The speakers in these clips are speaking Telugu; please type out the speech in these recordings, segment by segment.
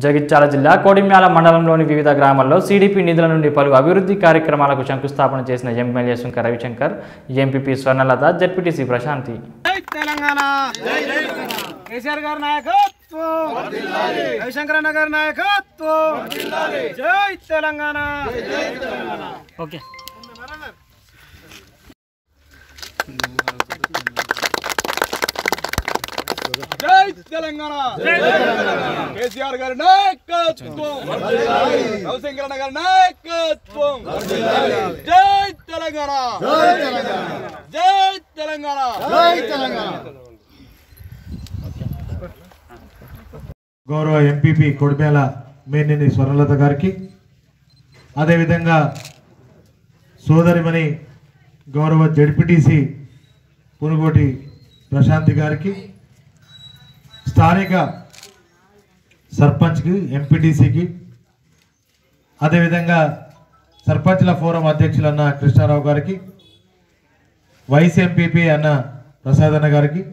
జగిత్యాల జిల్లా కోడిమ్యాల మండలంలోని వివిధ గ్రామాల్లో సీడీపీ నిధుల నుండి పలు అభివృద్ధి కార్యక్రమాలకు శంకుస్థాపన చేసిన MLA Shankar Ravishankar MPP Swarnalatha ZPTC Prashanthi జై తెలంగాణ కేసీఆర్ గారి నాయకత్వం రవిశంకర్ అన్న గారి నాయకత్వం జై తెలంగాణ ఓకే జై తెలంగాణ కేసీఆర్ గారి నాయకత్వం రవిశంకర్ అన్న గారి నాయకత్వం జై తెలంగాణ జై తెలంగాణ గౌరవ ఎంపీపీ కొడిమేల మేనేని స్వర్ణలత గారికి అదేవిధంగా సోదరిమణి గౌరవ జడ్పీటీసీ పునుగోటి ప్రశాంతి గారికి స్థానిక సర్పంచ్కి ఎంపీటీసీకి అదేవిధంగా సర్పంచ్ల ఫోరం అధ్యక్షులు అన్న కృష్ణారావు గారికి వైస్ ఎంపీపీ అన్న ప్రసాద్ అన్న గారికి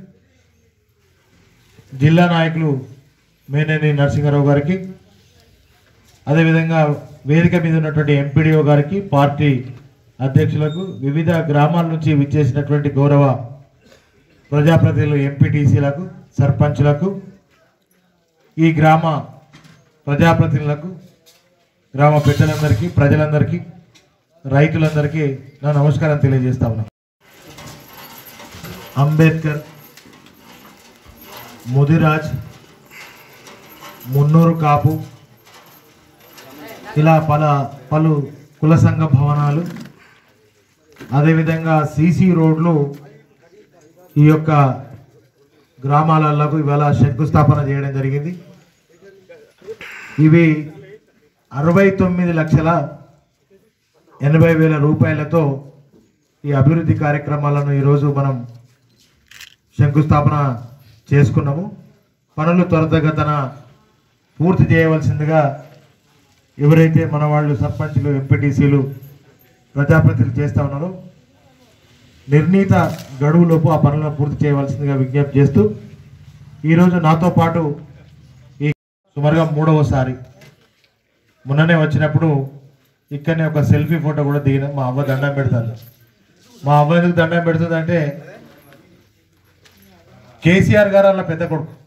జిల్లా నాయకులు మేనేని నరసింహారావు గారికి అదేవిధంగా వేదిక మీద ఉన్నటువంటి ఎంపీడీఓ గారికి పార్టీ అధ్యక్షులకు వివిధ గ్రామాల నుంచి విచ్చేసినటువంటి గౌరవ ప్రజాప్రతినిధులు ఎంపీటీసీలకు సర్పంచులకు ఈ గ్రామ ప్రజాప్రతినిధులకు గ్రామ పెద్దలందరికీ ప్రజలందరికీ రైతులందరికీ నా నమస్కారం తెలియజేస్తా ఉన్నా అంబేద్కర్ ముదిరాజ్ మున్నూరు కాపు ఇలా పల పలు కుల సంఘ భవనాలు అదేవిధంగా సీసీ రోడ్లు ఈ యొక్క గ్రామాలలో ఇవాళ శంకుస్థాపన చేయడం జరిగింది ఇవి అరవై తొమ్మిది లక్షల ఎనభై వేల రూపాయలతో ఈ అభివృద్ధి కార్యక్రమాలను ఈరోజు మనం శంకుస్థాపన చేసుకున్నాము పనులు త్వరితగతన పూర్తి చేయవలసిందిగా ఎవరైతే మన వాళ్ళు సర్పంచ్లు ఎంపీటీసీలు ప్రజాప్రతినిధులు చేస్తూ ఉన్నారో నిర్ణీత గడువులోపు ఆ పనులను పూర్తి చేయవలసిందిగా విజ్ఞప్తి చేస్తూ ఈరోజు నాతో పాటు ఈ సుమారుగా మూడవసారి మొన్ననే వచ్చినప్పుడు ఇక్కడనే ఒక సెల్ఫీ ఫోటో కూడా దిగిన మా అవ్వ దండం పెడతాను మా అవ్వ ఎందుకు దండం పెడుతుందంటే కేసీఆర్ గారు అలా పెద్ద కొడుకు